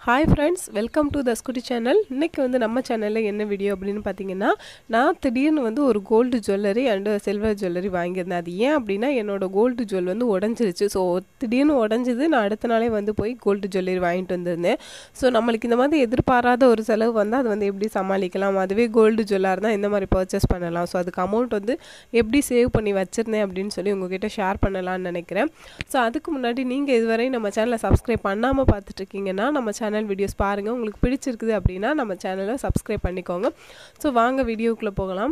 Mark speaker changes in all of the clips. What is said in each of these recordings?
Speaker 1: hi friends welcome to the scooty channel இன்றைக்கி வந்து நம்ம சேனலில் என்ன வீடியோ அப்படின்னு பார்த்தீங்கன்னா நான் திடீர்னு வந்து ஒரு gold jewellery and silver jewellery வாங்கியிருந்தேன் அது ஏன் அப்படின்னா என்னோடய கோல்டு ஜுவல் வந்து உடஞ்சிருச்சு ஸோ திடீர்னு உடஞ்சிது நான் அடுத்த நாளே வந்து போய் கோல்டு ஜுவல்லரி வாங்கிட்டு வந்திருந்தேன் ஸோ நம்மளுக்கு இந்த மாதிரி எதிர்பாராத ஒரு செலவு வந்து அது வந்து எப்படி சமாளிக்கலாம் அதுவே கோல்டு ஜுவல்லாக இருந்தால் இந்த மாதிரி பர்ச்சேஸ் பண்ணலாம் ஸோ அதுக்கு அமௌண்ட் வந்து எப்படி சேவ் பண்ணி வச்சுருந்தேன் அப்படின்னு சொல்லி உங்ககிட்ட ஷேர் பண்ணலாம்னு நினைக்கிறேன் ஸோ அதுக்கு முன்னாடி நீங்கள் இதுவரை நம்ம சேனலை சப்ஸ்கிரைப் பண்ணாமல் பார்த்துட்ருக்கீங்கன்னா நம்ம சேனல் வீடியோஸ் பாருங்கள் உங்களுக்கு பிடிச்சிருக்குது அப்படின்னா நம்ம சேனலை சப்ஸ்கிரைப் பண்ணிக்கோங்க ஸோ வாங்க வீடியோக்குள்ளே போகலாம்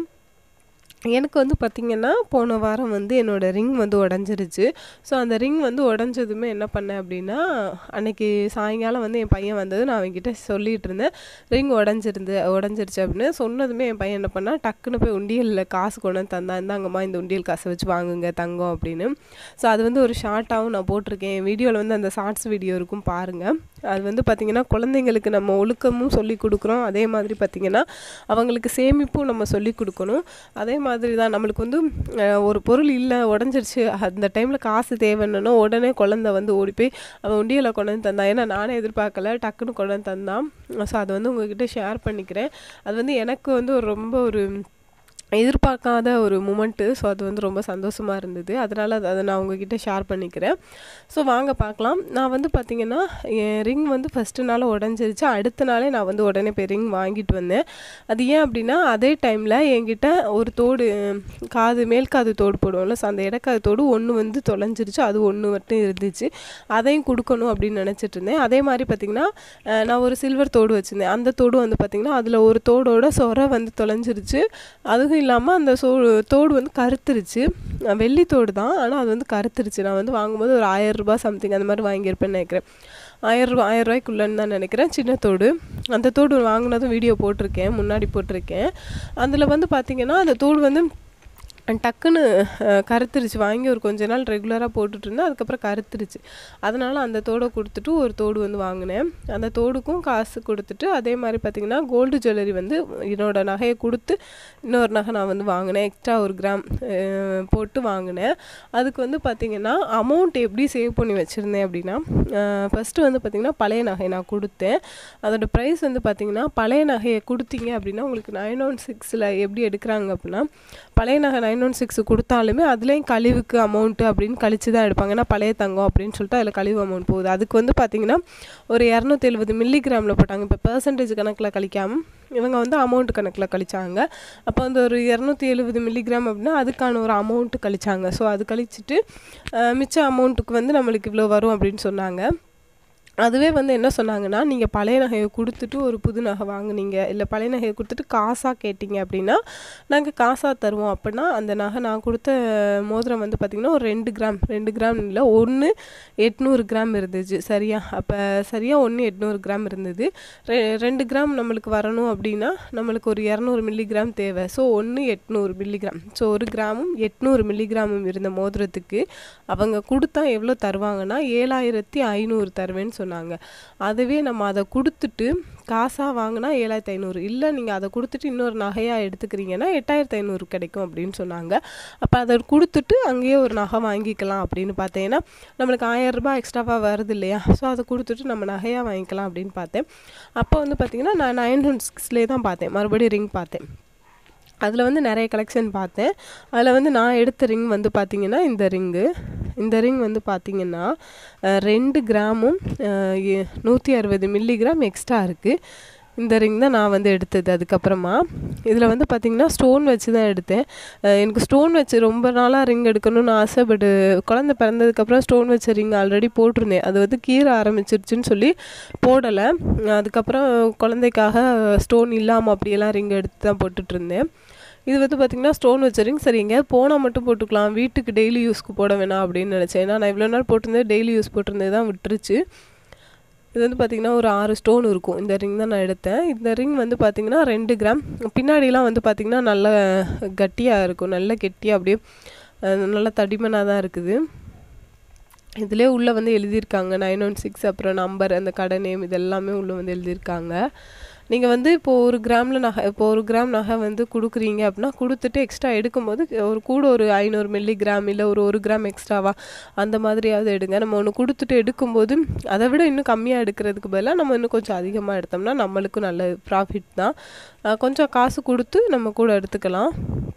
Speaker 1: எனக்கு வந்து பார்த்திங்கன்னா போன வாரம் வந்து என்னோடய ரிங் வந்து உடஞ்சிருச்சு ஸோ அந்த ரிங் வந்து உடஞ்சதுமே என்ன பண்ணேன் அப்படின்னா அன்னைக்கு சாயங்காலம் வந்து என் பையன் வந்தது நான் அவன்கிட்ட சொல்லிகிட்டு இருந்தேன் ரிங் உடஞ்சிருந்து உடஞ்சிருச்சு அப்படின்னு சொன்னதுமே என் பையன் என்ன பண்ணால் டக்குன்னு போய் உண்டியலில் காசு கொண்டு வந்து தந்தான் இந்தாங்கம்மா இந்த உண்டியல் காசை வச்சு வாங்குங்க தங்கம் அப்படின்னு ஸோ அது வந்து ஒரு ஷார்ட்டாகவும் நான் போட்டிருக்கேன் என் வீடியோவில் வந்து அந்த ஷார்ட்ஸ் வீடியோ இருக்கும் பாருங்கள் அது வந்து பார்த்திங்கன்னா குழந்தைங்களுக்கு நம்ம ஒழுக்கமும் சொல்லி கொடுக்குறோம் அதே மாதிரி பார்த்திங்கன்னா அவங்களுக்கு சேமிப்பும் நம்ம சொல்லி கொடுக்கணும் அதே மாதிரி தான் நம்மளுக்கு வந்து ஒரு பொருள் இல்லை உடஞ்சிருச்சு அந்த டைமில் காசு தேவைன்னா உடனே குழந்த வந்து ஓடி போய் அவன் உண்டியலை கொண்டு வந்து தந்தான் ஏன்னா நானே எதிர்பார்க்கல டக்குன்னு கொண்டு வந்து தந்தான் ஸோ அதை வந்து உங்ககிட்ட ஷேர் பண்ணிக்கிறேன் அது வந்து எனக்கு வந்து ஒரு ரொம்ப ஒரு எதிர்பார்க்காத ஒரு மூமெண்ட்டு ஸோ அது வந்து ரொம்ப சந்தோஷமாக இருந்தது அதனால் அதை அதை நான் உங்ககிட்ட ஷேர் பண்ணிக்கிறேன் ஸோ வாங்க பார்க்கலாம் நான் வந்து பார்த்திங்கன்னா என் ரிங் வந்து ஃபஸ்ட்டு நாள் உடஞ்சிருச்சு அடுத்த நாளே நான் வந்து உடனே போய் ரிங் வாங்கிட்டு வந்தேன் அது ஏன் அப்படின்னா அதே டைமில் என்கிட்ட ஒரு தோடு காது மேல் காது தோடு போடுவோம்ல ஸோ அந்த இடக்காது தோடு ஒன்று வந்து தொலைஞ்சிருச்சு அது ஒன்று மட்டும் இருந்துச்சு அதையும் கொடுக்கணும் அப்படின்னு நினச்சிட்டு இருந்தேன் அதே மாதிரி பார்த்திங்கன்னா நான் ஒரு சில்வர் தோடு வச்சுருந்தேன் அந்த தோடு வந்து பார்த்திங்கன்னா அதில் ஒரு தோடோட சொரை வந்து தொலைஞ்சிருச்சு அதுவும் இல்லாமல் அந்த சோ தோடு வந்து கருத்துருச்சு வெள்ளி தோடு தான் ஆனால் அது வந்து கருத்துருச்சு நான் வந்து வாங்கும்போது ஒரு ஆயிரரூபா சம்திங் அந்த மாதிரி வாங்கியிருப்பேன்னு நினைக்கிறேன் ஆயிரம் ஆயிரம் ரூபாய்க்குள்ளன்னு தான் நினைக்கிறேன் சின்ன தோடு அந்த தோடு வாங்கினதும் வீடியோ போட்டிருக்கேன் முன்னாடி போட்டிருக்கேன் அதில் வந்து பார்த்திங்கன்னா அந்த தோடு வந்து டக்குன்னு கருத்துருச்சு வாங்கி ஒரு கொஞ்ச நாள் ரெகுலராக போட்டுட்டு இருந்தேன் அதுக்கப்புறம் கருத்துருச்சு அதனால் அந்த தோடை கொடுத்துட்டு ஒரு தோடு வந்து வாங்கினேன் அந்த தோடுக்கும் காசு கொடுத்துட்டு அதே மாதிரி பார்த்திங்கன்னா கோல்டு ஜுவல்லரி வந்து என்னோடய நகையை கொடுத்து இன்னொரு நகை நான் வந்து வாங்கினேன் எக்ஸ்ட்ரா ஒரு கிராம் போட்டு வாங்கினேன் அதுக்கு வந்து பார்த்திங்கன்னா அமௌண்ட் எப்படி சேவ் பண்ணி வச்சுருந்தேன் அப்படின்னா ஃபஸ்ட்டு வந்து பார்த்திங்கன்னா பழைய நகை நான் கொடுத்தேன் அதோடய ப்ரைஸ் வந்து பார்த்திங்கன்னா பழைய நகையை கொடுத்தீங்க அப்படின்னா உங்களுக்கு நைன் ஒன் சிக்ஸில் எப்படி எடுக்கிறாங்க அப்படின்னா பழைய நகை நைன் ஒன் சிக்ஸ் கொடுத்தாலுமே அதுலேயும் கழிவுக்கு அமௌண்ட்டு அப்படின்னு கழிச்சு தான் எடுப்பாங்க ஏன்னா பழைய தங்கம் அப்படின்னு சொல்லிட்டு அதில் கழிவு அமௌண்ட் போகுது அதுக்கு வந்து பார்த்திங்கன்னா ஒரு இரநூத்தி எழுபது மில்லிகிராமில் போட்டாங்க இப்போ பெர்சன்டேஜ் கணக்கில் கழிக்காமல் இவங்க வந்து அமௌண்ட் கணக்கில் கழிச்சாங்க அப்போ வந்து ஒரு இரநூத்தி எழுபது மில்லிகிராம் அப்படின்னா அதுக்கான ஒரு அமௌண்ட்டு கழிச்சாங்க ஸோ அது கழிச்சிட்டு மிச்ச அமௌண்ட்டுக்கு வந்து நம்மளுக்கு இவ்வளோ வரும் அப்படின்னு சொன்னாங்க அதுவே வந்து என்ன சொன்னாங்கன்னா நீங்கள் பழைய நகையை கொடுத்துட்டு ஒரு புது நகை வாங்குனீங்க இல்லை பழைய நகையை கொடுத்துட்டு காசாக கேட்டிங்க அப்படின்னா நாங்கள் காசாக தருவோம் அப்படின்னா அந்த நகை நான் கொடுத்த மோதிரம் வந்து பார்த்திங்கன்னா ஒரு ரெண்டு கிராம் ரெண்டு கிராம் இல்லை ஒன்று எட்நூறு கிராம் இருந்துச்சு சரியா அப்போ சரியாக ஒன்று எட்நூறு கிராம் இருந்தது ரெ ரெண்டு கிராம் நம்மளுக்கு வரணும் அப்படின்னா நம்மளுக்கு ஒரு இரநூறு மில்லிகிராம் தேவை ஸோ ஒன்று எட்நூறு மில்லிகிராம் ஸோ ஒரு கிராமும் எட்நூறு மில்லிகிராமும் இருந்த மோதிரத்துக்கு அவங்க கொடுத்தா எவ்வளோ தருவாங்கன்னா ஏழாயிரத்தி ஐநூறு தருவேன்னு சொன்னாங்க அதுவே நம்ம அதை கொடுத்துட்டு காசாக வாங்கினா ஏழாயிரத்தி ஐநூறு இல்லை நீங்கள் அதை கொடுத்துட்டு இன்னொரு நகையாக எடுத்துக்கிறீங்கன்னா எட்டாயிரத்தி ஐநூறு கிடைக்கும் அப்படின்னு சொன்னாங்க அப்போ அதை கொடுத்துட்டு அங்கேயே ஒரு நகை வாங்கிக்கலாம் அப்படின்னு பார்த்தேன்னா நம்மளுக்கு ஆயிரம் ரூபாய் எக்ஸ்ட்ராவாக வருது இல்லையா ஸோ அதை கொடுத்துட்டு நம்ம நகையாக வாங்கிக்கலாம் அப்படின்னு பார்த்தேன் அப்போ வந்து பார்த்திங்கன்னா நான் நைன் ஒன் சிக்ஸ்லேயே தான் பார்த்தேன் மறுபடியும் ரிங் பார்த்தேன் அதில் வந்து நிறைய கலெக்ஷன் பார்த்தேன் அதில் வந்து நான் எடுத்த ரிங் வந்து பார்த்திங்கன்னா இந்த ரிங்கு இந்த ரிங் வந்து பார்த்திங்கன்னா ரெண்டு கிராமும் நூற்றி அறுபது மில்லிகிராம் எக்ஸ்ட்ரா இருக்குது இந்த ரிங் தான் நான் வந்து எடுத்தது அதுக்கப்புறமா இதில் வந்து பார்த்திங்கன்னா ஸ்டோன் வச்சு தான் எடுத்தேன் எனக்கு ஸ்டோன் வச்சு ரொம்ப நாளாக ரிங் எடுக்கணும்னு ஆசை பட்டு குழந்த பிறந்ததுக்கப்புறம் ஸ்டோன் வச்ச ரிங் ஆல்ரெடி போட்டிருந்தேன் அது வந்து கீரை ஆரம்பிச்சிருச்சுன்னு சொல்லி போடலை அதுக்கப்புறம் குழந்தைக்காக ஸ்டோன் இல்லாமல் அப்படியெல்லாம் ரிங் எடுத்து தான் போட்டுட்டு இருந்தேன் இது வந்து பார்த்திங்கன்னா ஸ்டோன் வச்ச ரிங் சரி எங்கேயாவது போனால் மட்டும் போட்டுக்கலாம் வீட்டுக்கு டெய்லி யூஸ்க்கு போட வேணாம் அப்படின்னு நினச்சேன் ஏன்னா நான் இவ்வளோ நாள் போட்டிருந்தேன் டெய்லி யூஸ் போட்டிருந்தது தான் விட்டுருச்சு இது வந்து பார்த்திங்கன்னா ஒரு ஆறு ஸ்டோன் இருக்கும் இந்த ரிங் தான் நான் எடுத்தேன் இந்த ரிங் வந்து பார்த்திங்கன்னா ரெண்டு கிராம் பின்னாடிலாம் வந்து பார்த்திங்கன்னா நல்ல கட்டியாக இருக்கும் நல்ல கெட்டியாக அப்படியே நல்ல தடிமனாக தான் இருக்குது இதிலே உள்ளே வந்து எழுதியிருக்காங்க நைன் ஒன் சிக்ஸ் அப்புறம் நம்பர் அந்த கடை நேம் இது எல்லாமே உள்ளே வந்து எழுதியிருக்காங்க நீங்கள் வந்து இப்போது ஒரு கிராமில் நகை இப்போ ஒரு கிராம் நகை வந்து கொடுக்குறீங்க அப்படின்னா கொடுத்துட்டு எக்ஸ்ட்ரா எடுக்கும்போது ஒரு கூட ஒரு ஐநூறு மில்லி கிராம் இல்லை ஒரு ஒரு கிராம் எக்ஸ்ட்ராவா அந்த மாதிரியாவது எடுங்க நம்ம ஒன்று கொடுத்துட்டு எடுக்கும்போது அதை விட இன்னும் கம்மியாக எடுக்கிறதுக்கு பதிலாக நம்ம இன்னும் கொஞ்சம் அதிகமாக எடுத்தோம்னா நம்மளுக்கும் நல்ல ப்ராஃபிட் தான் அஹ் கொஞ்சம் காசு கொடுத்து நம்ம கூட எடுத்துக்கலாம்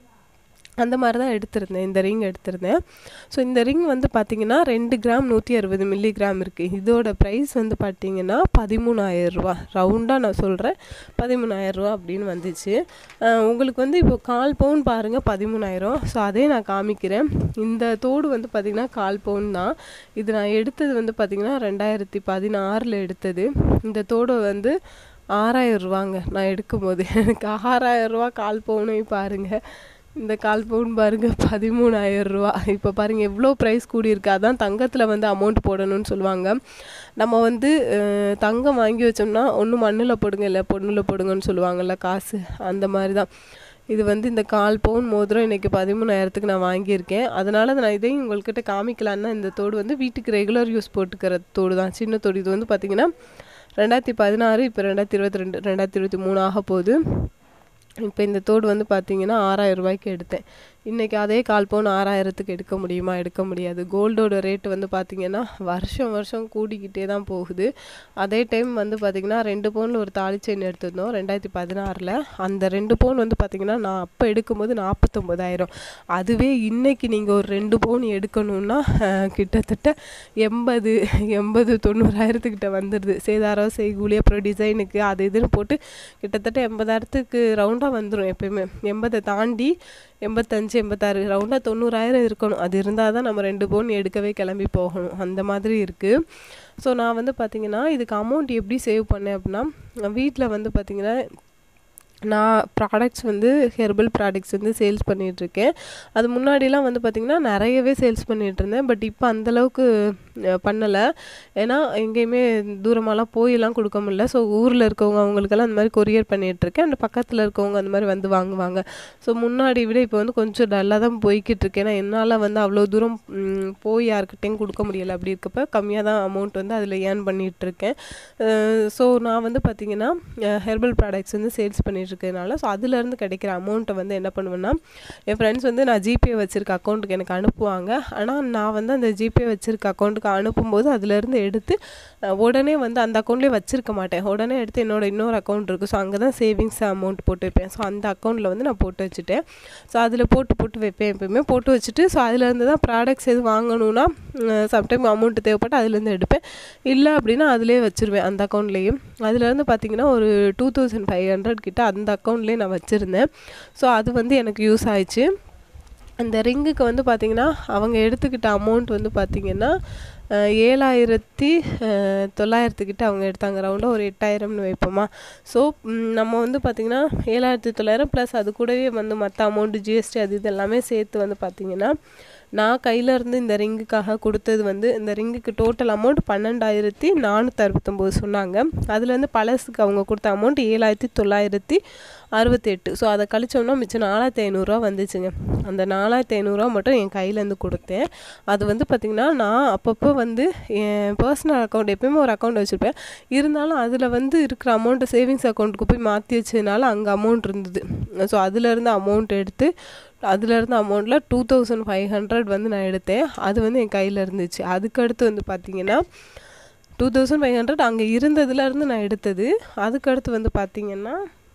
Speaker 1: அந்த மாதிரி தான் எடுத்திருந்தேன் இந்த ரிங் எடுத்திருந்தேன் ஸோ இந்த ரிங் வந்து பார்த்திங்கன்னா ரெண்டு கிராம் நூற்றி அறுபது மில்லி கிராம் இருக்குது இதோட ப்ரைஸ் வந்து பார்த்திங்கன்னா பதிமூணாயிரரூவா ரவுண்டாக நான் சொல்கிறேன் பதிமூணாயிரரூவா அப்படின்னு வந்துச்சு அஹ் உங்களுக்கு வந்து இப்போ கால் பவுன் பாருங்கள் பதிமூணாயிரம் ஸோ அதே நான் காமிக்கிறேன் இந்த தோடு வந்து பார்த்திங்கன்னா கால் பவுன் தான் இது நான் எடுத்தது வந்து பார்த்திங்கன்னா ரெண்டாயிரத்தி பதினாறில் எடுத்தது இந்த தோடு வந்து ஆறாயிரம் ரூபாங்க நான் எடுக்கும்போது எனக்கு ஆறாயிரம் ரூபா கால் பவுனே பாருங்கள் இந்த கால் பவுன் பாருங்க பதிமூணாயிரம் ரூபா இப்போ பாருங்க எவ்வளோ ப்ரைஸ் கூடியிருக்கு அதான் தங்கத்தில் வந்து அமௌண்ட் போடணும்னு சொல்லுவாங்க நம்ம வந்து அஹ், தங்கம் வாங்கி வச்சோம்னா ஒன்று மண்ணில் போடுங்க இல்லை பொண்ணில் போடுங்கன்னு சொல்லுவாங்கல்ல காசு அந்த மாதிரி தான் இது வந்து இந்த கால் பவுன் மோதிரம் இன்னைக்கு பதிமூணாயிரத்துக்கு நான் வாங்கியிருக்கேன் அதனால நான் இதையும் உங்கள்கிட்ட காமிக்கலான்னா இந்த தோடு வந்து வீட்டுக்கு ரெகுலர் யூஸ் போட்டுக்கிற தோடு தான் சின்ன தோடு இது வந்து பார்த்திங்கன்னா ரெண்டாயிரத்தி பதினாறு இப்போ ரெண்டாயிரத்தி இருபத்தி ரெண்டு ரெண்டாயிரத்தி இருபத்தி மூணு ஆக போகுது இப்போ இந்த தோடு வந்து பார்த்தீங்கன்னா ஆறாயிரம் ரூபாய்க்கு எடுத்தேன் இன்றைக்கி அதே கால் பவுன் ஆறாயிரத்துக்கு எடுக்க முடியுமா எடுக்க முடியாது கோல்டோட ரேட்டு வந்து பார்த்திங்கன்னா வருஷம் வருஷம் கூடிக்கிட்டே தான் போகுது அதே டைம் வந்து பார்த்திங்கன்னா ரெண்டு பவுனில் ஒரு தாலி செயின் எடுத்திருந்தோம் ரெண்டாயிரத்தி பதினாறில் அந்த ரெண்டு பவுன் வந்து பார்த்திங்கன்னா நான் அப்போ எடுக்கும்போது நாற்பத்தொம்பதாயிரம் அதுவே இன்றைக்கி நீங்கள் ஒரு ரெண்டு பவுன் எடுக்கணுன்னா அஹ், கிட்டத்தட்ட எண்பது எண்பது தொண்ணூறாயிரத்துக்கிட்ட வந்துடுது சேதாரம் செய்கூலி அப்புறம் டிசைனுக்கு அது இதுன்னு போட்டு கிட்டத்தட்ட எண்பதாயிரத்துக்கு ரவுண்டாக வந்துடும் எப்பயுமே எண்பதை தாண்டி எண்பத்தஞ்சு எண்பத்தாறு ரவுண்டாக தொண்ணூறாயிரம் இருக்கணும் அது இருந்தால் தான் நம்ம ரெண்டு பவுன் எடுக்கவே கிளம்பி போகணும் அந்த மாதிரி இருக்குது ஸோ நான் வந்து பார்த்திங்கன்னா இதுக்கு அமௌண்ட் எப்படி சேவ் பண்ணேன் அப்படின்னா வீட்டில் வந்து பார்த்திங்கன்னா நான் ப்ராடக்ட்ஸ் வந்து ஹெர்பல் ப்ராடக்ட்ஸ் வந்து சேல்ஸ் பண்ணிகிட்ருக்கேன் அது முன்னாடிலாம் வந்து பார்த்திங்கன்னா நிறையவே சேல்ஸ் பண்ணிகிட்டு இருந்தேன் பட் இப்போ அந்தளவுக்கு பண்ணலை ஏன்னா எங்கேயுமே தூரமாலாம் போயெல்லாம் கொடுக்க முடியல ஸோ ஊரில் இருக்கவங்க அவங்களுக்கெல்லாம் அந்த மாதிரி கொரியர் பண்ணிகிட்ருக்கேன் அந்த பக்கத்தில் இருக்கவங்க அந்த மாதிரி வந்து வாங்குவாங்க ஸோ முன்னாடி விட இப்போ வந்து கொஞ்சம் டல்லாக தான் போய்கிட்டு இருக்கேன் ஏன்னா என்னால் வந்து அவ்வளோ தூரம் ம், போய் யாருக்கிட்டையும் கொடுக்க முடியலை அப்படி இருக்கப்ப கம்மியாக தான் அமௌண்ட் வந்து அதில் ஏர்ன் பண்ணிகிட்ருக்கேன் ஸோ நான் வந்து பார்த்திங்கன்னா ஹெர்பல் ப்ராடக்ட்ஸ் வந்து சேல்ஸ் பண்ணிகிட்ருக்கனால ஸோ அதுலேருந்து கிடைக்கிற அமௌண்ட்டை வந்து என்ன பண்ணுவேன்னா என் ஃப்ரெண்ட்ஸ் வந்து நான் ஜிபே வச்சுருக்க அக்கௌண்ட்டுக்கு எனக்கு அனுப்புவாங்க ஆனால் நான் வந்து அந்த ஜிபே வச்சுருக்க அக்கௌண்ட்டுக்கு அனுப்பும்போது அதுலேருந்து எடுத்து அஹ், உடனே வந்து அந்த அக்கௌண்ட்லேயே வச்சுருக்க மாட்டேன் உடனே எடுத்து என்னோட இன்னொரு அக்கௌண்ட் இருக்குது ஸோ அங்கே தான் சேவிங்ஸ் அமௌண்ட் போட்டு வைப்பேன் ஸோ அந்த அக்கௌண்ட்டில் வந்து நான் போட்டு வச்சுட்டேன் ஸோ அதில் போட்டு போட்டு வைப்பேன் எப்பயுமே போட்டு வச்சுட்டு ஸோ அதுலேருந்து தான் ப்ராடக்ட்ஸ் எதுவும் வாங்கணும்னா சம்டைம் அமௌண்ட் தேவைப்பட்டு அதுலேருந்து எடுப்பேன் இல்லை அப்படின்னா அதிலே வச்சுருவேன் அந்த அக்கௌண்ட்லேயும் அதுலேருந்து பார்த்தீங்கன்னா ஒரு டூ தௌசண்ட் ஃபைவ் ஹண்ட்ரட் கிட்ட அந்த அக்கௌண்ட்லேயே நான் வச்சுருந்தேன் ஸோ அது வந்து எனக்கு யூஸ் ஆயிடுச்சு அந்த ரிங்குக்கு வந்து பார்த்திங்கன்னா அவங்க எடுத்துக்கிட்ட அமௌண்ட் வந்து பார்த்திங்கன்னா அஹ், ஏழாயிரத்தி அஹ், தொள்ளாயிரத்துக்கிட்ட அவங்க எடுத்தாங்க ரவுண்டாக ஒரு எட்டாயிரம்னு வைப்போமா ஸோ நம்ம வந்து பார்த்திங்கன்னா ஏழாயிரத்தி தொள்ளாயிரம் ப்ளஸ் அது கூடவே வந்து மற்ற அமௌண்ட்டு ஜிஎஸ்டி அது இது எல்லாமே சேர்த்து வந்து பார்த்திங்கன்னா நான் கையில இருந்து இந்த ரிங்குக்காக கொடுத்தது வந்து இந்த ரிங்குக்கு டோட்டல் அமௌண்ட் பன்னெண்டாயிரத்தி நானூற்றி அறுபத்தொம்போது சொன்னாங்க அதுலேருந்து பழசுக்கு அவங்க கொடுத்த அமௌண்ட் ஏழாயிரத்தி தொள்ளாயிரத்தி அறுபத்தெட்டு ஸோ அதை கழிச்சோம்னா மிச்சம் நாலாயிரத்தி ஐநூறுரூவா வந்துச்சுங்க அந்த நாலாயிரத்தி ஐநூறுரூவா மட்டும் என் கையிலேருந்து கொடுத்தேன் அது வந்து பார்த்திங்கன்னா நான் அப்பப்போ வந்து என் பர்சனல் அக்கௌண்ட் எப்பயுமே ஒரு அக்கௌண்ட் வச்சுருப்பேன் இருந்தாலும் அதில் வந்து இருக்கிற அமௌண்ட்டை சேவிங்ஸ் அக்கௌண்ட்டுக்கு போய் மாற்றி வச்சதுனால அங்கே அமௌண்ட் இருந்தது ஸோ அதுலேருந்து அமௌண்ட் எடுத்து அதுலேருந்து அமௌண்ட்டில் டூ தௌசண்ட் ஃபைவ் ஹண்ட்ரட் வந்து நான் எடுத்தேன் அது வந்து என் கையில் இருந்துச்சு அதுக்கடுத்து வந்து பார்த்திங்கன்னா டூ தௌசண்ட் ஃபைவ் ஹண்ட்ரட் அங்கே இருந்ததுலேருந்து நான் எடுத்தது அதுக்கடுத்து வந்து பார்த்திங்கன்னா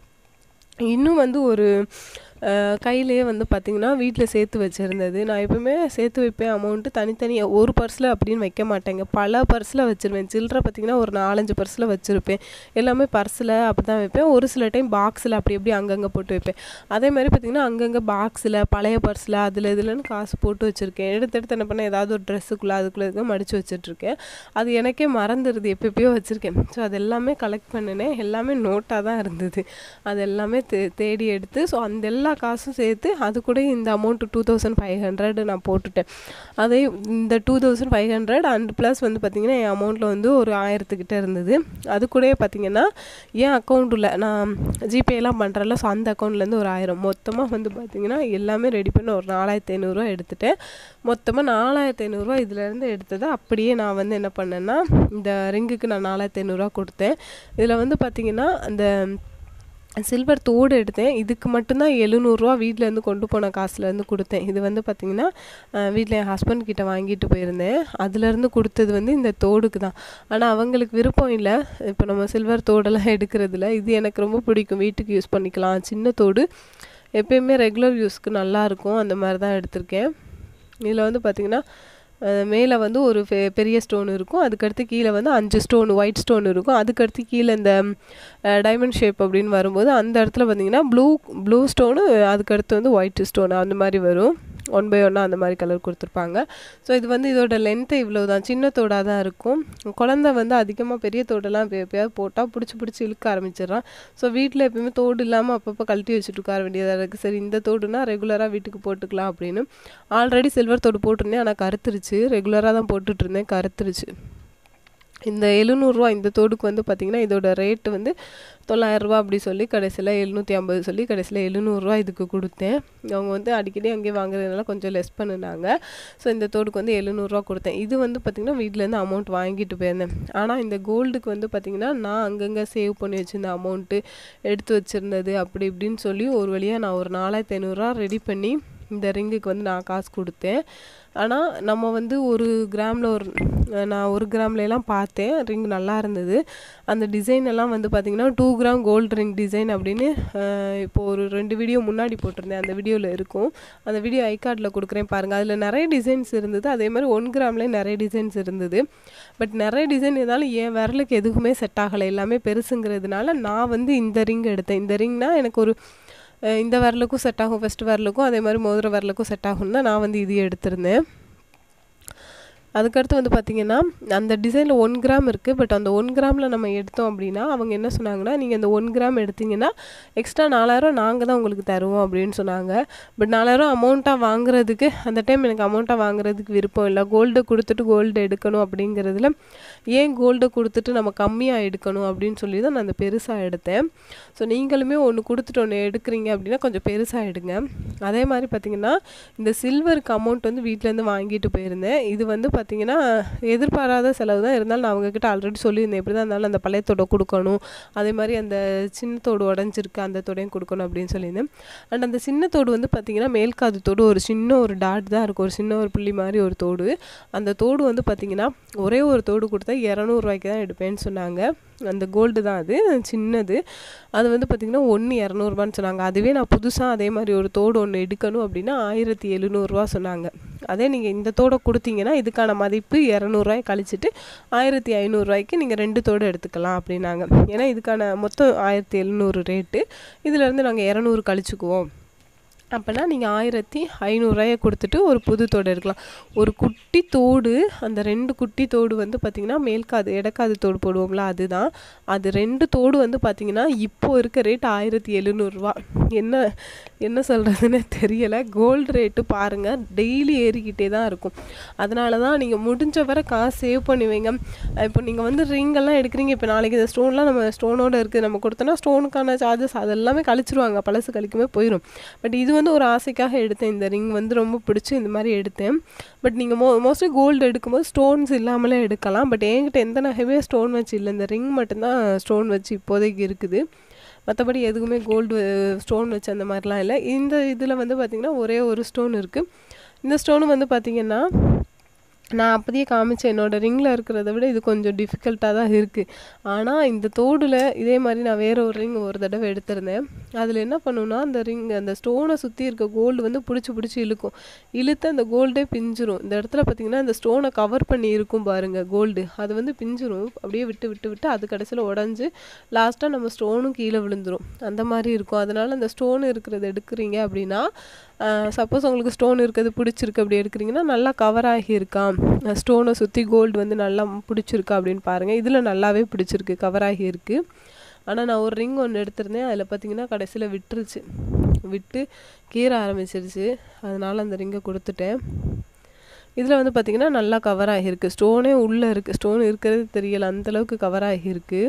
Speaker 1: இன்னும் வந்து ஒரு அஹ், கையிலேயே வந்து பார்த்திங்கன்னா வீட்டில் சேர்த்து வச்சுருந்தது நான் எப்பவுமே சேர்த்து வைப்பேன் அமௌண்ட்டு தனித்தனியாக ஒரு பர்ஸில் அப்படின்னு வைக்க மாட்டேங்க பல பர்ஸில் வச்சுருவேன் சில்லற பார்த்திங்கன்னா ஒரு நாலஞ்சு பர்ஸில் வச்சுருப்பேன் எல்லாமே பர்ஸில் அப்படி தான் வைப்பேன் ஒரு சில டைம் பாக்ஸில் அப்படி அப்படி அங்கங்கே போட்டு வைப்பேன் அதே மாதிரி பார்த்திங்கன்னா அங்கங்கே பாக்ஸில் பழைய பர்ஸில் அதில் இதுலன்னு காசு போட்டு வச்சுருக்கேன் எடுத்து எடுத்து என்ன பண்ணேன் ஏதாவது ஒரு ட்ரெஸ்ஸுக்குள்ளே அதுக்குள்ளே இருக்க மடித்து வச்சிட்ருக்கேன் அது எனக்கே மறந்துடுது எப்போ எப்பயோ வச்சுருக்கேன் ஸோ அது எல்லாமே கலெக்ட் பண்ணினேன் எல்லாமே நோட்டாக தான் இருந்தது அது எல்லாமே தே தேடி எடுத்து ஸோ அந்த எல்லா காசும் சேர்த்து அது கூட இந்த amount two thousand five hundred நான் போட்டுட்டேன் அதே இந்த two thousand five hundred and plus வந்து பார்த்திங்கன்னா என் அமௌண்ட்டில் வந்து ஒரு ஆயிரத்துக்கிட்ட இருந்தது அது கூட பார்த்திங்கன்னா என் அக்கௌண்ட்டில் நான் ஜிபேலாம் பண்ணுறல ஸோ அந்த அக்கௌண்ட்லேருந்து ஒரு ஆயிரம் மொத்தமாக வந்து பார்த்திங்கன்னா எல்லாமே ரெடி பண்ணி ஒரு நாலாயிரத்தி ஐநூறுரூவா எடுத்துட்டேன் மொத்தமாக நாலாயிரத்தி ஐநூறுரூவா இதுலேருந்து எடுத்ததை அப்படியே நான் வந்து என்ன பண்ணேன்னா இந்த ரிங்குக்கு நான் நாலாயிரத்தி ஐநூறுரூவா கொடுத்தேன் இதில் வந்து பார்த்திங்கன்னா அந்த சில்வர் தோடு எடுத்தேன் இதுக்கு மட்டும்தான் எழுநூறுவா வீட்டிலேருந்து கொண்டு போன காசுலேருந்து கொடுத்தேன் இது வந்து பார்த்திங்கன்னா வீட்டில் என் ஹஸ்பண்ட் கிட்ட வாங்கிட்டு போயிருந்தேன் அதுலேருந்து கொடுத்தது வந்து இந்த தோடுக்கு தான் ஆனால் அவங்களுக்கு விருப்பம் இல்லை இப்போ நம்ம சில்வர் தோடெல்லாம் எடுக்கிறதுல இது எனக்கு ரொம்ப பிடிக்கும் வீட்டுக்கு யூஸ் பண்ணிக்கலாம் சின்ன தோடு எப்பயுமே ரெகுலர் யூஸ்க்கு நல்லாயிருக்கும் அந்த மாதிரி தான் எடுத்திருக்கேன் இதில் வந்து பார்த்திங்கன்னா மேலே வந்து ஒரு பெரிய ஸ்டோன் இருக்கும் அதுக்கடுத்து கீழே வந்து அஞ்சு ஸ்டோன் ஒயிட் ஸ்டோன் இருக்கும் அதுக்கடுத்து கீழே இந்த டைமண்ட் ஷேப் அப்படின்னு வரும்போது அந்த இடத்துல பார்த்திங்கன்னா ப்ளூ ப்ளூ ஸ்டோனு அதுக்கடுத்து வந்து ஒயிட் ஸ்டோனு அந்த மாதிரி வரும் ஒன் பை ஒன்னாக அந்த மாதிரி கலர் கொடுத்துருப்பாங்க ஸோ இது வந்து இதோட லென்த்து இவ்வளோ தான் சின்ன தோடாக தான் இருக்கும் குழந்த வந்து அதிகமாக பெரிய தோடெல்லாம் எப்பயாவது போட்டால் பிடிச்சி பிடிச்சி இழுக்க ஆரம்பிச்சிடுறான் ஸோ வீட்டில் எப்பயுமே தோடு இல்லாமல் அப்பப்போ கழட்டி வச்சுட்டு உட்கார வேண்டியதாக இருக்குது சரி இந்த தோடுனா ரெகுலராக வீட்டுக்கு போட்டுக்கலாம் அப்படின்னு ஆல்ரெடி சில்வர் தோடு போட்டிருந்தேன் ஆனால் கருத்துருச்சு ரெகுலராக தான் போட்டுட்டு இருந்தேன் கருத்துருச்சு இந்த எழுநூறுவா இந்த தோடுக்கு வந்து பார்த்திங்கன்னா இதோட ரேட்டு வந்து தொள்ளாயிரரூவா அப்படி சொல்லி கடைசியில் எழுநூற்றி ஐம்பது சொல்லி கடைசியில் எழுநூறுவா இதுக்கு கொடுத்தேன் அவங்க வந்து அடிக்கடி அங்கேயே வாங்குறதுனால கொஞ்சம் லெஸ் பண்ணினாங்க ஸோ இந்த தோடுக்கு வந்து எழுநூறுவா கொடுத்தேன் இது வந்து பார்த்திங்கன்னா வீட்டிலேருந்து அமௌண்ட் வாங்கிட்டு போயிருந்தேன் ஆனால் இந்த கோல்டுக்கு வந்து பார்த்திங்கன்னா நான் அங்கங்கே சேவ் பண்ணி வச்சுருந்த அமௌண்ட்டு எடுத்து வச்சுருந்தது அப்படி இப்படின்னு சொல்லி ஒரு வழியாக நான் ஒரு நாலாயிரத்தி ஐநூறுரூவா ரெடி பண்ணி இந்த ரிங்குக்கு வந்து நான் காசு கொடுத்தேன் ஆனால் நம்ம வந்து ஒரு கிராமில் ஒரு நான் ஒரு கிராம்லலாம் பார்த்தேன் ரிங் நல்லா இருந்தது அந்த டிசைன் எல்லாம் வந்து பார்த்திங்கன்னா two gram gold ring design அப்படின்னு இப்போது ஒரு ரெண்டு வீடியோ முன்னாடி போட்டிருந்தேன் அந்த வீடியோவில் இருக்கும் அந்த வீடியோ ஐ கார்டில் கொடுக்குறேன் பாருங்கள் அதில் நிறைய டிசைன்ஸ் இருந்தது அதே மாதிரி ஒன் கிராம்லேயே நிறைய டிசைன்ஸ் இருந்தது பட் நிறைய டிசைன் இருந்தாலும் என் விரலுக்கு எதுவுமே செட் ஆகலை எல்லாமே பெருசுங்கிறதுனால நான் வந்து இந்த ரிங் எடுத்தேன் இந்த ரிங்னால் எனக்கு ஒரு இந்த வரலுக்கும் செட் ஆகும் ஃபஸ்ட்டு வரலுக்கும் அதே மாதிரி மோதிர வரலுக்கும் செட் ஆகும்னு தான் நான் வந்து இது எடுத்திருந்தேன் அதுக்கடுத்து வந்து பார்த்திங்கன்னா அந்த டிசைனில் ஒன் கிராம் இருக்குது பட் அந்த ஒன் கிராமில் நம்ம எடுத்தோம் அப்படின்னா அவங்க என்ன சொன்னாங்கன்னா நீங்கள் அந்த ஒன் கிராம் எடுத்தீங்கன்னா எக்ஸ்ட்ரா நாலாயிரம் நாங்கள் தான் உங்களுக்கு தருவோம் அப்படின்னு சொன்னாங்க பட் நாலாயிரம் அமௌண்ட்டாக வாங்குறதுக்கு அந்த டைம் எனக்கு அமௌண்ட்டாக வாங்குறதுக்கு விருப்பம் இல்லை கோல்டு கொடுத்துட்டு கோல்டு எடுக்கணும் அப்படிங்கிறதுல ஏன் கோல்டை கொடுத்துட்டு நம்ம கம்மியாக எடுக்கணும் அப்படின்னு சொல்லி தான் நான் அந்த பெருசாக எடுத்தேன் ஸோ நீங்களுமே ஒன்று கொடுத்துட்டு ஒன்று எடுக்கிறீங்க அப்படின்னா கொஞ்சம் பெருசாக எடுங்க அதே மாதிரி பார்த்திங்கன்னா இந்த சில்வருக்கு அமௌண்ட் வந்து வீட்டிலேருந்து வாங்கிட்டு போயிருந்தேன் இது வந்து பார்த்திங்கன்னா எதிர்பாராத செலவு தான் இருந்தாலும் நான் அவங்கக்கிட்ட ஆல்ரெடி சொல்லியிருந்தேன் எப்படி தான் இருந்தாலும் அந்த பழையத்தோட கொடுக்கணும் அதே மாதிரி அந்த சின்ன தோடு உடஞ்சிருக்கு அந்த தோடையும் கொடுக்கணும் அப்படின்னு சொல்லியிருந்தேன் அண்ட் அந்த சின்ன தோடு வந்து பார்த்திங்கன்னா மேல்காது தோடு ஒரு சின்ன ஒரு டாட் தான் இருக்கும் ஒரு சின்ன ஒரு புள்ளி மாதிரி ஒரு தோடு அந்த தோடு வந்து பார்த்திங்கன்னா ஒரே ஒரு தோடு கொடுத்தா இரநூறுவாய்க்கு தான் எடுப்பேன்னு சொன்னாங்க அந்த கோல்டு தான் அது சின்னது அது வந்து பார்த்திங்கன்னா ஒன்று இரநூறுபான்னு சொன்னாங்க அதுவே நான் புதுசாக அதே மாதிரி ஒரு தோடு ஒன்று எடுக்கணும் அப்படின்னா ஆயிரத்தி எழுநூறுவா சொன்னாங்க அதே நீங்கள் இந்த தோடை கொடுத்தீங்கன்னா இதுக்கான மதிப்பு இரநூறுவாய் கழிச்சிட்டு ஆயிரத்தி ஐநூறுரூவாய்க்கு நீங்கள் ரெண்டு தோடு எடுத்துக்கலாம் அப்படின்னாங்க ஏன்னா இதுக்கான மொத்தம் ஆயிரத்தி எழுநூறு ரேட்டு இதிலேருந்து நாங்கள் இரநூறு கழிச்சுக்குவோம் அப்போனா நீங்கள் ஆயிரத்தி ஐநூறுரூவாயை கொடுத்துட்டு ஒரு புது தோடு எடுக்கலாம் ஒரு குட்டி தோடு அந்த ரெண்டு குட்டி தோடு வந்து பார்த்திங்கன்னா மேல்காது இடக்காது தோடு போடுவோம்ல அதுதான் அது ரெண்டு தோடு வந்து பார்த்திங்கன்னா இப்போ இருக்க ரேட் ஆயிரத்தி எழுநூறுவா என்ன என்ன சொல்கிறதுன்னு தெரியலை கோல்டு ரேட்டு பாருங்கள் டெய்லி ஏறிக்கிட்டே தான் இருக்கும் அதனால தான் நீங்கள் முடிஞ்ச வரை காசு சேவ் பண்ணி வைங்க இப்போ நீங்கள் வந்து ரிங்கெல்லாம் எடுக்கிறீங்க இப்போ நாளைக்கு இந்த ஸ்டோன்லாம் நம்ம ஸ்டோனோட இருக்குது நம்ம கொடுத்தோன்னா ஸ்டோனுக்கான சார்ஜஸ் அதெல்லாமே கழிச்சிருவாங்க பழசு கழிக்குமே போயிடும் பட் இது வந்து ஒரு ஆசைக்காக எடுத்தேன் இந்த ரிங் வந்து ரொம்ப பிடிச்சி இந்த மாதிரி எடுத்தேன் பட் நீங்கள் மோ மோஸ்ட்லி கோல்டு எடுக்கும்போது ஸ்டோன்ஸ் இல்லாமலே எடுக்கலாம் பட் என்கிட்ட எந்த நகையுமே ஸ்டோன் வச்சு இல்லை இந்த ரிங் மட்டும்தான் ஸ்டோன் வச்சு இப்போதைக்கு இருக்குது மற்றபடி எதுவுமே கோல்டு ஸ்டோன் வச்சு அந்த மாதிரிலாம் இல்லை இந்த இதில் வந்து பார்த்திங்கன்னா ஒரே ஒரு ஸ்டோன் இருக்குது இந்த ஸ்டோனு வந்து பார்த்திங்கன்னா நான் அப்போதையே காமிச்சேன் என்னோடய ரிங்கில் இருக்கிறத விட இது கொஞ்சம் டிஃபிகல்ட்டாக தான் இருக்குது ஆனால் இந்த தோடில் இதே மாதிரி நான் வேறு ஒரு ரிங் ஒரு தடவை எடுத்திருந்தேன் அதில் என்ன பண்ணுன்னா அந்த ரிங் அந்த ஸ்டோனை சுற்றி இருக்க கோல்டு வந்து பிடிச்சி பிடிச்சி இழுக்கும் இழுத்து அந்த கோல்டே பிஞ்சிரும் இந்த இடத்துல பார்த்திங்கன்னா இந்த ஸ்டோனை கவர் பண்ணி இருக்கும் பாருங்கள் கோல்டு அது வந்து பிஞ்சிரும் அப்படியே விட்டு விட்டு விட்டு அது கடைசியில் உடஞ்சி லாஸ்ட்டாக நம்ம ஸ்டோனும் கீழே விழுந்துரும் அந்த மாதிரி இருக்கும் அதனால் அந்த ஸ்டோன் இருக்கிறது எடுக்கிறீங்க அப்படின்னா சப்போஸ் உங்களுக்கு ஸ்டோன் இருக்கிறது பிடிச்சிருக்கு அப்படி எடுக்கிறீங்கன்னா நல்லா கவர் ஆகியிருக்கான் ஸ்டோனை சுற்றி கோல்டு வந்து நல்லா பிடிச்சிருக்கா அப்படின்னு பாருங்கள் இதில் நல்லாவே பிடிச்சிருக்கு கவர் ஆகியிருக்கு ஆனால் நான் ஒரு ரிங் ஒன்று எடுத்திருந்தேன் அதில் பார்த்தீங்கன்னா கடைசியில் விட்டுருச்சு விட்டு கீற ஆரம்பிச்சிருச்சு அதனால் அந்த ரிங்கை கொடுத்துட்டேன் இதில் வந்து பார்த்திங்கன்னா நல்லா கவர் ஆகியிருக்கு ஸ்டோனே உள்ளே இருக்குது ஸ்டோன் இருக்கிறது தெரியல அந்தளவுக்கு கவர் ஆகியிருக்கு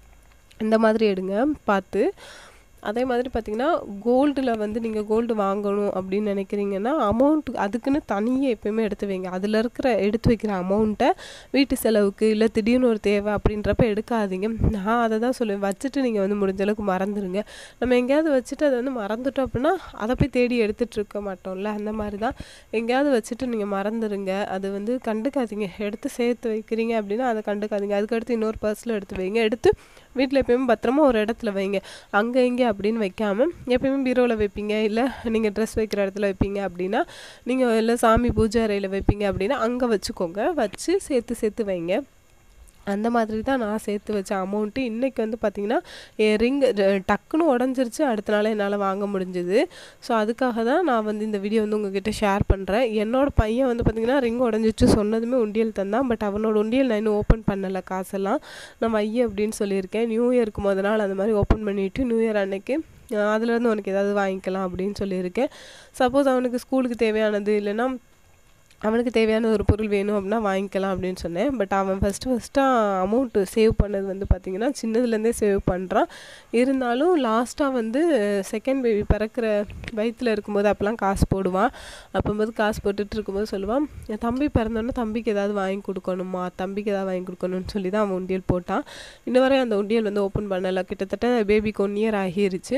Speaker 1: இந்த மாதிரி எடுங்க பார்த்து அதே மாதிரி பார்த்திங்கன்னா கோல்டில் வந்து நீங்கள் கோல்டு வாங்கணும் அப்படின்னு நினைக்கிறீங்கன்னா அமௌண்ட் அதுக்குன்னு தனியாக எப்பயுமே எடுத்து வைங்க அதில் இருக்கிற எடுத்து வைக்கிற அமௌண்ட்டை வீட்டு செலவுக்கு இல்லை திடீர்னு ஒரு தேவை அப்படின்றப்ப எடுக்காதீங்க நான் அதை தான் சொல்லுவேன் வச்சுட்டு நீங்கள் வந்து முடிஞ்ச அளவுக்கு மறந்துடுங்க நம்ம எங்கேயாவது வச்சுட்டு அதை வந்து மறந்துட்டோம் அப்படின்னா அதை போய் தேடி எடுத்துகிட்டு இருக்க மாட்டோம்ல அந்த மாதிரி தான் எங்கேயாவது வச்சுட்டு நீங்கள் மறந்துடுங்க அது வந்து கண்டுக்காதீங்க எடுத்து சேர்த்து வைக்கிறீங்க அப்படின்னா அதை கண்டுக்காதீங்க அதுக்கடுத்து இன்னொரு பர்ஸில் எடுத்து வைங்க எடுத்து வீட்டில் எப்பயுமே பத்திரமா ஒரு இடத்துல வைங்க அங்கே இங்கே அப்படின்னு வைக்காமல் எப்பயுமே பீரோவில் வைப்பீங்க இல்லை நீங்கள் ட்ரெஸ் வைக்கிற இடத்துல வைப்பீங்க அப்படின்னா நீங்கள் இல்லை சாமி பூஜை அறையில் வைப்பீங்க அப்படின்னா அங்கே வச்சுக்கோங்க வச்சு சேர்த்து சேர்த்து வைங்க அந்த மாதிரி தான் நான் சேர்த்து வச்ச அமௌண்ட்டு இன்றைக்கி வந்து பார்த்திங்கன்னா என் ரிங் டக்குன்னு உடஞ்சிருச்சு அடுத்த நாள் என்னால் வாங்க முடிஞ்சுது ஸோ அதுக்காக தான் நான் வந்து இந்த வீடியோ வந்து உங்ககிட்ட ஷேர் பண்ணுறேன் என்னோடய பையன் வந்து பார்த்திங்கன்னா ரிங் உடஞ்சிச்சு சொன்னதுமே உண்டியல் தந்தான் பட் அவனோட உண்டியல் நான் இன்னும் ஓப்பன் பண்ணலை காசெல்லாம் நான் வைய அப்படின்னு சொல்லியிருக்கேன் நியூ இயருக்கு முத நாள் அந்த மாதிரி ஓப்பன் பண்ணிவிட்டு நியூ இயர் அன்னைக்கு அதுலேருந்து உனக்கு ஏதாவது வாங்கிக்கலாம் அப்படின்னு சொல்லியிருக்கேன் சப்போஸ் அவனுக்கு ஸ்கூலுக்கு தேவையானது இல்லைன்னா அவனுக்கு தேவையான ஒரு பொருள் வேணும் அப்படின்னா வாங்கிக்கலாம் அப்படின்னு சொன்னேன் பட் அவன் ஃபஸ்ட்டு ஃபஸ்ட்டாக அமௌண்ட்டு சேவ் பண்ணது வந்து பார்த்திங்கன்னா சின்னதுலேருந்தே சேவ் பண்ணுறான் இருந்தாலும் லாஸ்ட்டாக வந்து செகண்ட் பேபி பிறக்கிற வயிற்றில் இருக்கும்போது அப்போல்லாம் காசு போடுவான் அப்போம்போது காசு போட்டுட்டு இருக்கும்போது சொல்லுவான் என் தம்பி பிறந்தோன்னே தம்பிக்கு ஏதாவது வாங்கி கொடுக்கணுமா தம்பிக்கு ஏதாவது வாங்கி கொடுக்கணும்னு சொல்லி தான் அவன் உண்டியல் போட்டான் இன்ன வரை அந்த உண்டியல் வந்து ஓப்பன் பண்ணலை கிட்டத்தட்ட பேபிக்கு ஒன் இயர் ஆகிருச்சு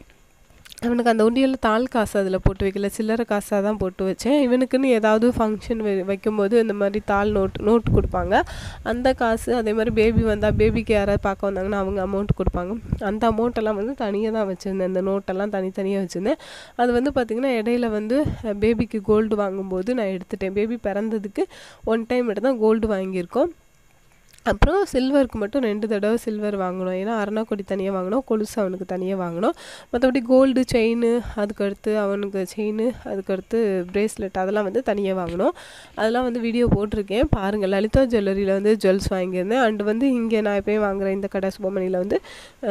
Speaker 1: அவனுக்கு அந்த உண்டியலில் தாள் காசு அதில் போட்டு வைக்கல சில்லறை காசாக தான் போட்டு வச்சேன் இவனுக்குன்னு ஏதாவது ஃபங்க்ஷன் வை வைக்கும்போது இந்த மாதிரி தாள் நோட் நோட்டு கொடுப்பாங்க அந்த காசு அதே மாதிரி பேபி வந்தால் பேபிக்கு யாராவது பார்க்க வந்தாங்கன்னா அவங்க அமௌண்ட் கொடுப்பாங்க அந்த அமௌண்ட்டெல்லாம் வந்து தனியாக தான் வச்சுருந்தேன் அந்த நோட்டெல்லாம் தனித்தனியாக வச்சுருந்தேன் அது வந்து பார்த்திங்கன்னா இடையில வந்து பேபிக்கு கோல்டு வாங்கும்போது நான் எடுத்துட்டேன் பேபி பிறந்ததுக்கு ஒன் டைம் மட்டும் தான் கோல்டு வாங்கியிருக்கோம் அப்புறம் சில்வருக்கு மட்டும் ரெண்டு தடவை சில்வர் வாங்கணும் ஏன்னா அரணாக்கொடி தனியாக வாங்கினோம் கொலுசு அவனுக்கு தனியாக வாங்கினோம் மற்றபடி கோல்டு செயின் அதுக்கடுத்து அவனுக்கு செயின் அதுக்கடுத்து பிரேஸ்லெட் அதெல்லாம் வந்து தனியாக வாங்கினோம் அதெல்லாம் வந்து வீடியோ போட்டிருக்கேன் பாருங்கள் லலிதா ஜுவல்லரியில் வந்து ஜுவல்ஸ் வாங்கியிருந்தேன் அண்டு வந்து இங்கே நான் எப்போயும் வாங்குகிறேன் இந்த கடை சுபமணியில் வந்து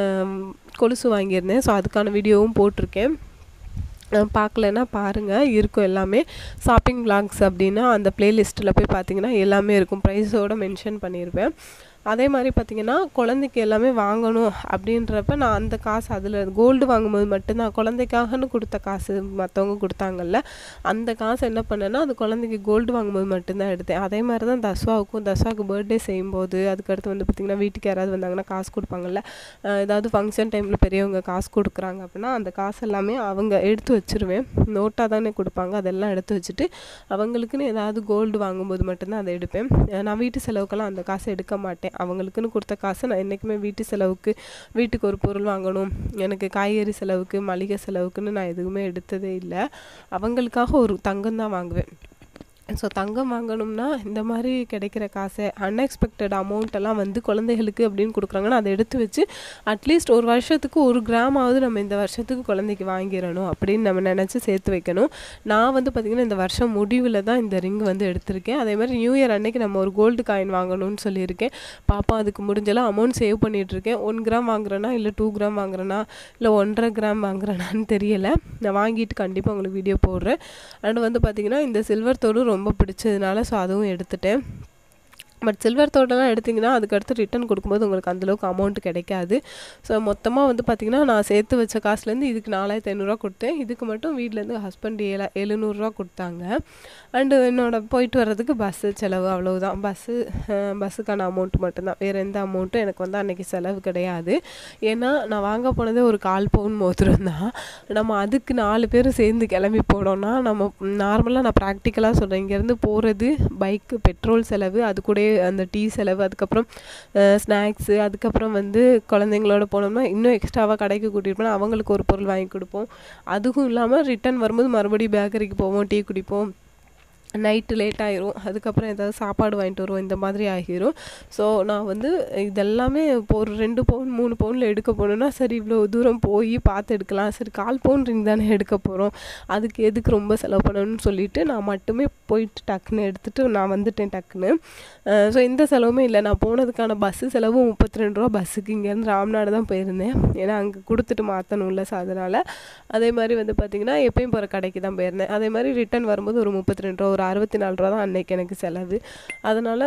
Speaker 1: கொலுசு வாங்கியிருந்தேன் ஸோ அதுக்கான வீடியோவும் போட்டிருக்கேன் பார்க்கலன்னா பாருங்கள் இருக்கும் எல்லாமே ஷாப்பிங் விளாக்ஸ் அப்படின்னா அந்த ப்ளேலிஸ்ட்டில் போய் பார்த்தீங்கன்னா எல்லாமே இருக்கும் ப்ரைஸோடு மென்ஷன் பண்ணியிருப்பேன் அதே மாதிரி பார்த்திங்கன்னா குழந்தைக்கு எல்லாமே வாங்கணும் அப்படின்றப்ப நான் அந்த காசு அதில் கோல்டு வாங்கும்போது மட்டும்தான் குழந்தைக்காகன்னு கொடுத்த காசு மற்றவங்க கொடுத்தாங்கல்ல அந்த காசு என்ன பண்ணேன்னா அது குழந்தைக்கு கோல்டு வாங்கும்போது மட்டும்தான் எடுத்தேன் அதே மாதிரி தான் தஸ்வாவுக்கும் தஸ்வாவுக்கு பர்த்டே செய்யும்போது அதுக்கடுத்து வந்து பார்த்திங்கன்னா வீட்டுக்கு யாராவது வந்தாங்கன்னா காசு கொடுப்பாங்கல்ல ஏதாவது ஃபங்க்ஷன் டைமில் பெரியவங்க காசு கொடுக்குறாங்க அப்படின்னா அந்த காசு எல்லாமே அவங்க எடுத்து வச்சுருவேன் நோட்டாக தானே கொடுப்பாங்க அதெல்லாம் எடுத்து வச்சுட்டு அவங்களுக்குன்னு ஏதாவது கோல்டு வாங்கும்போது மட்டும்தான் அதை எடுப்பேன் நான் வீட்டு செலவுக்கெல்லாம் அந்த காசை எடுக்க மாட்டேன் அவங்களுக்குன்னு கொடுத்த காசை நான் என்றைக்குமே வீட்டு செலவுக்கு வீட்டுக்கு ஒரு பொருள் வாங்கணும் எனக்கு காய்கறி செலவுக்கு மளிகை செலவுக்குன்னு நான் எதுவுமே எடுத்ததே இல்லை அவங்களுக்காக ஒரு தங்கம் தான் வாங்குவேன் ஸோ தங்கம் வாங்கணும்னா இந்த மாதிரி கிடைக்கிற காசை அன்எக்ஸ்பெக்டட் அமௌண்ட் எல்லாம் வந்து குழந்தைகளுக்கு அப்படின்னு கொடுக்குறாங்கன்னா அதை எடுத்து வச்சு அட்லீஸ்ட் ஒரு வருஷத்துக்கு ஒரு கிராமாவது நம்ம இந்த வருஷத்துக்கு குழந்தைக்கு வாங்கிடணும் அப்படின்னு நம்ம நினச்சி சேர்த்து வைக்கணும் நான் வந்து பார்த்திங்கன்னா இந்த வருஷம் முடிவில் தான் இந்த ரிங் வந்து எடுத்திருக்கேன் அதே மாதிரி நியூ இயர் அன்னைக்கு நம்ம ஒரு கோல்டு காயின் வாங்கணும்னு சொல்லியிருக்கேன் பாப்பா அதுக்கு முடிஞ்செல்லாம் அமௌண்ட் சேவ் பண்ணிகிட்ருக்கேன் ஒன் கிராம் வாங்குறேன்னா இல்லை டூ கிராம் வாங்குறேன்னா இல்லை ஒன்றரை கிராம் வாங்குறேனான்னு தெரியலை நான் வாங்கிட்டு கண்டிப்பாக உங்களுக்கு வீடியோ போடுறேன் அண்ட் வந்து பார்த்திங்கன்னா இந்த சில்வர் தோடு ரொம்ப பிடிச்சதுனால ஸோ அதுவும் எடுத்துட்டேன் பட் சில்வர் தோட்டெல்லாம் எடுத்திங்கன்னா அதுக்கடுத்து ரிட்டன் கொடுக்கும்போது உங்களுக்கு அந்தளவுக்கு அமௌண்ட் கிடைக்காது ஸோ மொத்தமாக வந்து பார்த்திங்கன்னா நான் சேர்த்து வச்ச காசுலேருந்து இதுக்கு நாலாயிரத்தி ஐநூறுரூவா கொடுத்தேன் இதுக்கு மட்டும் வீட்டிலேருந்து ஹஸ்பண்ட் ஏழா எழுநூறுரூவா கொடுத்தாங்க அண்டு என்னோட போயிட்டு வர்றதுக்கு பஸ்ஸு செலவு அவ்வளவுதான் பஸ்ஸு பஸ்ஸுக்கான அமௌண்ட் மட்டும்தான் வேறு எந்த அமௌண்ட்டும் எனக்கு வந்து அன்றைக்கி செலவு கிடையாது ஏன்னா நான் வாங்க போனதே ஒரு கால் பவுன் மோதிரம் தான் நம்ம அதுக்கு நாலு பேர் சேர்ந்து கிளம்பி போனோம்னா நம்ம நார்மலாக நான் ப்ராக்டிக்கலாக சொல்கிறேன் இங்கேருந்து போகிறது பைக்கு பெட்ரோல் செலவு அது கூட அந்த டீ செலவு அதுக்கப்புறம் ஸ்நாக்ஸு அதுக்கப்புறம் வந்து குழந்தைங்களோட போனோம்னா இன்னும் எக்ஸ்ட்ராவாக கடைக்கு கூட்டிகிட்டு போனால் அவங்களுக்கு ஒரு பொருள் வாங்கி கொடுப்போம் அதுவும் இல்லாமல் ரிட்டன் வரும்போது மறுபடியும் பேக்கரிக்கு போவோம் டீ குடிப்போம் நைட்டு லேட் ஆயிரும் அதுக்கப்புறம் ஏதாவது சாப்பாடு வாங்கிட்டு வருவோம் இந்த மாதிரி ஆகிரும் ஸோ நான் வந்து இதெல்லாமே இப்போ ஒரு ரெண்டு பவுன் மூணு பவுனில் எடுக்க போகணுன்னா சரி இவ்வளோ தூரம் போய் பார்த்து எடுக்கலாம் சரி கால் பவுன் ரிங் தானே எடுக்க போகிறோம் அதுக்கு எதுக்கு ரொம்ப செலவு பண்ணணும்னு சொல்லிட்டு நான் மட்டுமே போயிட்டு டக்குன்னு எடுத்துகிட்டு நான் வந்துட்டேன் டக்குன்னு ஸோ எந்த செலவுமே இல்லை நான் போனதுக்கான பஸ்ஸு செலவு முப்பத்தி ரெண்டு ரூபா பஸ்ஸுக்கு இங்கேருந்து ராம்நாடு தான் போயிருந்தேன் ஏன்னா அங்கே கொடுத்துட்டு மாற்றணும்ல ஸோ அதனால் அதே மாதிரி வந்து பார்த்திங்கன்னா எப்பயும் போகிற கடைக்கு தான் போயிருந்தேன் அதே மாதிரி ரிட்டன் வரும்போது ஒரு முப்பத்தி ரெண்டு ரூபா ஒரு அறுபத்தி நாலு ரூபா தான் அன்னைக்கு எனக்கு செலவு அதனால்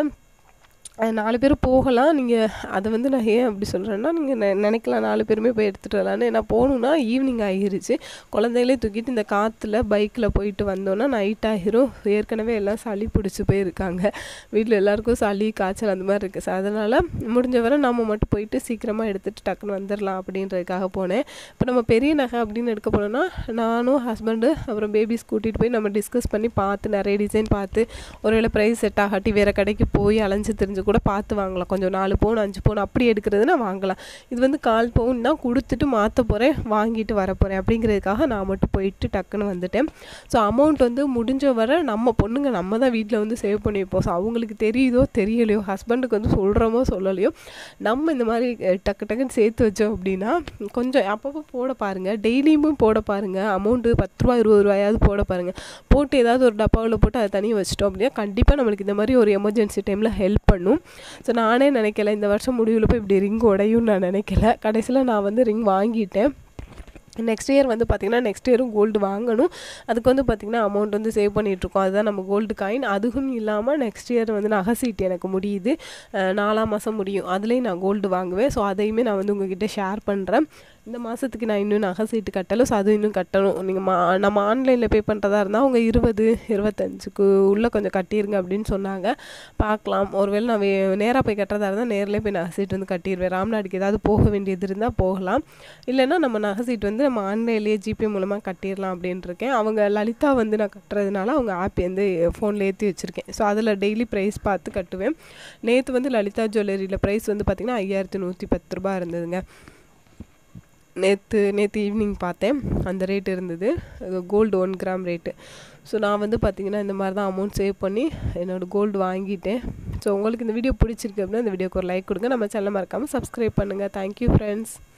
Speaker 1: நாலு பேர் போகலாம் நீங்கள் அதை வந்து நான் ஏன் அப்படி சொல்கிறேன்னா நீங்கள் நெ நினைக்கலாம் நாலு பேருமே போய் எடுத்துகிட்டு வரலான்னு நான் போகணுன்னா ஈவினிங் ஆகிருச்சு குழந்தைகளே தூக்கிட்டு இந்த காற்றுல பைக்கில் போயிட்டு வந்தோன்னா நைட் ஆகிரும் ஏற்கனவே எல்லாம் சளி பிடிச்சி போயிருக்காங்க வீட்டில் எல்லாருக்கும் சளி காய்ச்சல் அந்த மாதிரி இருக்குது ஸோ அதனால் முடிஞ்ச வரை நம்ம மட்டும் போயிட்டு சீக்கிரமாக எடுத்துகிட்டு டக்குன்னு வந்துடலாம் அப்படின்றதுக்காக போனேன் இப்போ நம்ம பெரிய நகை அப்படின்னு எடுக்க போனோன்னா நானும் ஹஸ்பண்டு அப்புறம் பேபிஸ் கூட்டிகிட்டு போய் நம்ம டிஸ்கஸ் பண்ணி பார்த்து நிறைய டிசைன் பார்த்து ஒருவேளை ப்ரைஸ் செட் ஆகாட்டி வேறு கடைக்கு போய் அலைஞ்சு தெரிஞ்சு கூட பார்த்து வாங்கலாம் கொஞ்சம் நாலு பவுன் அஞ்சு பவுன் அப்படி எடுக்கிறதுனா வாங்கலாம் இது வந்து கால் பவுன் தான் கொடுத்துட்டு மாற்ற போகிறேன் வாங்கிட்டு வர போகிறேன் அப்படிங்கிறதுக்காக நான் மட்டும் போயிட்டு டக்குன்னு வந்துட்டேன் ஸோ அமௌண்ட் வந்து முடிஞ்ச வரை நம்ம பொண்ணுங்க நம்ம தான் வீட்டில் வந்து சேவ் பண்ணி வைப்போம் ஸோ அவங்களுக்கு தெரியுதோ தெரியலையோ ஹஸ்பண்டுக்கு வந்து சொல்கிறோமோ சொல்லலையோ நம்ம இந்த மாதிரி டக்கு டக்குன்னு சேர்த்து வச்சோம் அப்படின்னா கொஞ்சம் அப்பப்போ போட பாருங்கள் டெய்லியுமே போட பாருங்கள் அமௌண்ட்டு பத்து ரூபா இருபது ரூபாயாவது போட பாருங்கள் போட்டு ஏதாவது ஒரு டப்பாவில் போட்டு அதை தனியாக வச்சிட்டோம் அப்படின்னா கண்டிப்பாக நம்மளுக்கு இந்த மாதிரி ஒரு எமர்ஜென்சி டைமில் ஹெல்ப் பண்ணும் ஸோ நானே நினைக்கல இந்த வருஷம் முடிவில் போய் இப்படி ரிங் உடையும் நான் நினைக்கல கடைசியில் நான் வந்து ரிங் வாங்கிட்டேன் நெக்ஸ்ட் இயர் வந்து பார்த்திங்கன்னா நெக்ஸ்ட் இயரும் கோல்டு வாங்கணும் அதுக்கு வந்து பார்த்திங்கன்னா அமௌண்ட் வந்து சேவ் பண்ணிகிட்ருக்கோம் அதுதான் நம்ம கோல்டு காயின் அதுவும் இல்லாமல் நெக்ஸ்ட் இயர் வந்து நகை சீட்டு எனக்கு முடியுது நாலாம் மாதம் முடியும் அதுலேயும் நான் கோல்டு வாங்குவேன் ஸோ அதையுமே நான் வந்து உங்ககிட்ட ஷேர் பண்ணுறேன் இந்த மாதத்துக்கு நான் இன்னும் நகை சீட்டு கட்டலை ஸோ அது இன்னும் கட்டணும் நீங்கள் மா நம்ம ஆன்லைனில் பே பண்ணுறதா இருந்தால் அவங்க இருபது இருபத்தஞ்சுக்கு உள்ளே கொஞ்சம் கட்டிடுங்க அப்படின்னு சொன்னாங்க பார்க்கலாம் ஒருவேளை நான் வே நேராக போய் கட்டுறதா இருந்தால் நேரில் போய் நகை சீட்டு வந்து கட்டிடுவேன் ராம்நாடுக்கு ஏதாவது போக வேண்டியது இருந்தால் போகலாம் இல்லைன்னா நம்ம நகை சீட்டு வந்து நம்ம ஆன்லைன்லேயே ஜிபே மூலமாக கட்டிடலாம் அப்படின்ட்டு இருக்கேன் அவங்க லலிதா வந்து நான் கட்டுறதுனால அவங்க ஆப் வந்து ஃபோனில் ஏற்றி வச்சுருக்கேன் ஸோ அதில் டெய்லி ப்ரைஸ் பார்த்து கட்டுவேன் நேற்று வந்து லலிதா ஜுவல்லரியில் ப்ரைஸ் வந்து பார்த்திங்கன்னா ஐயாயிரத்தி நூற்றி பத்து ரூபா இருந்ததுங்க நேற்று நேற்று ஈவினிங் பார்த்தேன் அந்த ரேட் இருந்தது gold one gram rate so நான் வந்து பார்த்திங்கன்னா இந்த மாதிரி தான் அமௌண்ட் சேவ் பண்ணி என்னோடய கோல்டு வாங்கிட்டேன் ஸோ உங்களுக்கு இந்த வீடியோ பிடிச்சிருக்கு அப்படின்னா இந்த வீடியோக்கு ஒரு லைக் கொடுங்க நம்ம சேனல் மறக்காமல் சப்ஸ்கிரைப் பண்ணுங்கள் தேங்க்யூ ஃப்ரெண்ட்ஸ்